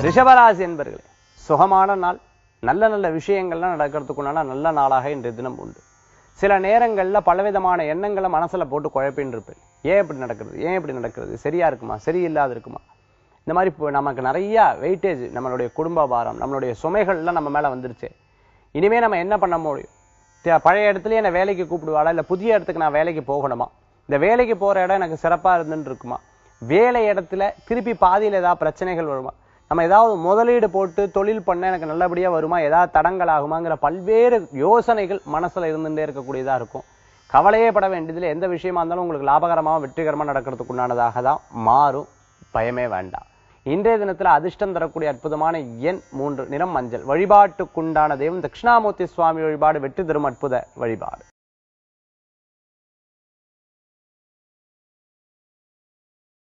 ரிஷபராசி என்பர்களே சுகமான நாள் நல்ல நல்ல விஷயங்கள்லாம் நடக்கிறதுக்குண்டான நல்ல நாளாக இன்றைய தினம் உண்டு சில நேரங்கள்ல பலவிதமான எண்ணங்களை மனசுல போட்டு குழப்பின்னு இருப்பேன் ஏன் இப்படி நடக்கிறது ஏன் இப்படி நடக்கிறது சரியா இருக்குமா சரியில்லாது இருக்குமா இந்த மாதிரி இப்போ நமக்கு நிறைய வெயிட்டேஜ் நம்மளுடைய குடும்ப பாரம் நம்மளுடைய சுமைகள்லாம் நம்ம மேல வந்துருச்சு இனிமே நம்ம என்ன பண்ண முடியும் தே- பழைய இடத்துலயே என்னை வேலைக்கு கூப்பிடுவாளா இல்ல புதிய இடத்துக்கு நான் வேலைக்கு போகணுமா இந்த வேலைக்கு போற இடம் எனக்கு சிறப்பா இருந்துன்னு இருக்குமா வேலை இடத்துல திருப்பி பாதியில ஏதாவது பிரச்சனைகள் வருமா நம்ம ஏதாவது முதலீடு போட்டு தொழில் பண்ண எனக்கு நல்லபடியா வருமா ஏதாவது தடங்கள் ஆகுமாங்கிற பல்வேறு யோசனைகள் மனசுல இருந்துட்டே இருக்கக்கூடியதா இருக்கும் கவலையே பட வேண்டியதுல எந்த விஷயமா இருந்தாலும் உங்களுக்கு லாபகரமா வெற்றிகரமா நடக்கிறதுக்கு உண்டானதாக தான் மாறும் பயமே வேண்டாம் இன்றைய தினத்துல அதிர்ஷ்டம் தரக்கூடிய அற்புதமான எண் மூன்று நிறம் மஞ்சள் வழிபாட்டுக்குண்டான தெய்வம் தட்சிணாமூர்த்தி சுவாமி வழிபாடு வெற்றி தரும் அற்புத வழிபாடு